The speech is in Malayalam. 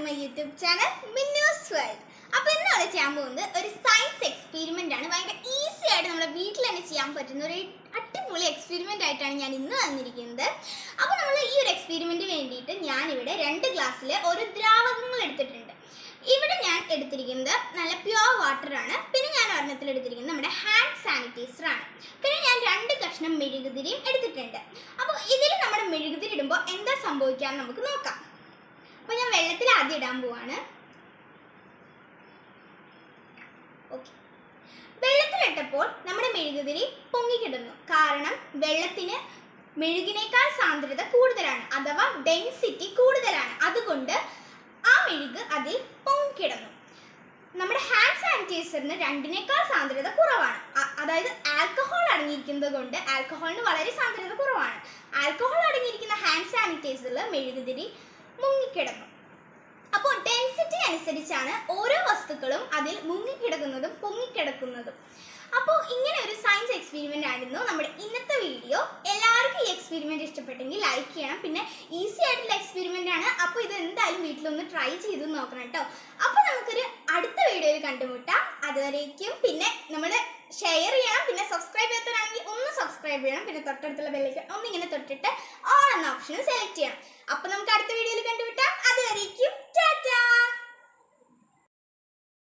my YouTube channel Minnus world അപ്പോൾ ഇന്ന് നമ്മൾ ചെയ്യാൻ പോകുന്നത് ഒരു സയൻസ് എക്സ്പെരിമെൻ്റ് ആണ് ഭയങ്കര ഈസി ആയിട്ട് നമ്മുടെ വീട്ടിൽ തന്നെ ചെയ്യാൻ പറ്റുന്ന ഒരു അടിപൊളി എക്സ്പെരിമെൻ്റ് ആയിട്ടാണ് ഞാൻ ഇന്ന് വന്നിരിക്കുന്നത് അപ്പോൾ നമ്മൾ ഈ ഒരു എക്സ്പെരിമെൻറ്റ് വേണ്ടിയിട്ട് ഞാനിവിടെ രണ്ട് ഗ്ലാസ്സിൽ ഓരോ ദ്രാവകങ്ങൾ എടുത്തിട്ടുണ്ട് ഇവിടെ ഞാൻ എടുത്തിരിക്കുന്നത് നല്ല പ്യുവർ വാട്ടർ ആണ് പിന്നെ ഞാൻ ഒരെണ്ണത്തിൽ എടുത്തിരിക്കുന്നത് നമ്മുടെ ഹാൻഡ് സാനിറ്റൈസർ ആണ് പിന്നെ ഞാൻ രണ്ട് കഷ്ണം മെഴുകുതിരിയും എടുത്തിട്ടുണ്ട് അപ്പോൾ ഇതിൽ നമ്മുടെ മെഴുകുതിരി ഇടുമ്പോൾ എന്താ സംഭവിക്കാന്ന് നമുക്ക് നോക്കാം അപ്പോൾ ഞാൻ വെള്ളത്തിൽ ആദ്യം ഇടാൻ പോവാണ് ഓക്കെ വെള്ളത്തിലിട്ടപ്പോൾ നമ്മുടെ മെഴുകുതിരി പൊങ്ങിക്കിടുന്നു കാരണം വെള്ളത്തിന് മെഴുകിനേക്കാൾ സാന്ദ്രത കൂടുതലാണ് അഥവാ ഡെൻസിറ്റി കൂടുതലാണ് അതുകൊണ്ട് ആ മെഴുക് അതിൽ പൊങ്ങിക്കിടന്നു നമ്മുടെ ഹാൻഡ് സാനിറ്റൈസറിന് രണ്ടിനേക്കാൾ സാന്ദ്രത കുറവാണ് അ- അതായത് ആൽക്കഹോൾ അടങ്ങിയിരിക്കുന്നത് കൊണ്ട് ആൽക്കഹോളിന് വളരെ സാന്ദ്രത കുറവാണ് ആൽക്കഹോൾ അടങ്ങിയിരിക്കുന്ന ഹാൻഡ് സാനിറ്റൈസറിൽ മെഴുകുതിരി മുങ്ങിക്കിടന്നു അപ്പോൾ ഡെൻസിറ്റി അനുസരിച്ചാണ് ഓരോ വസ്തുക്കളും അതിൽ മുങ്ങിക്കിടക്കുന്നതും പൊങ്ങിക്കിടക്കുന്നതും അപ്പോൾ ഇങ്ങനെ ഒരു സയൻസ് എക്സ്പെരിമെൻ്റ് ആയിരുന്നു നമ്മുടെ ഇന്നത്തെ വീഡിയോ എല്ലാവർക്കും ഈ എക്സ്പെരിമെൻ്റ് ഇഷ്ടപ്പെട്ടെങ്കിൽ ലൈക്ക് ചെയ്യണം പിന്നെ ഈസി ആയിട്ടുള്ള എക്സ്പെരിമെൻ്റ് ആണ് അപ്പോൾ ഇത് എന്തായാലും വീട്ടിലൊന്ന് ട്രൈ ചെയ്ത് നോക്കണം കേട്ടോ അപ്പോൾ നമുക്കൊരു അടുത്ത വീഡിയോയിൽ കണ്ടുമുട്ടാം അതുവരേക്കും പിന്നെ നമ്മൾ ഷെയർ ചെയ്യണം പിന്നെ സബ്സ്ക്രൈബ് ചെയ്യാത്തവരാണെങ്കിൽ ഒന്ന് സബ്സ്ക്രൈബ് ചെയ്യണം പിന്നെ തൊട്ടടുത്തുള്ള ബെല്ലേക്ക് ഒന്ന് ഇങ്ങനെ തൊട്ടിട്ട് ഓൺ എന്ന ഓപ്ഷൻ സെലക്ട് ചെയ്യണം അപ്പോൾ നമുക്ക് അടുത്ത വീഡിയോയിൽ കണ്ടുമുട്ടാം അതുവരേക്കും ടാറ്റാ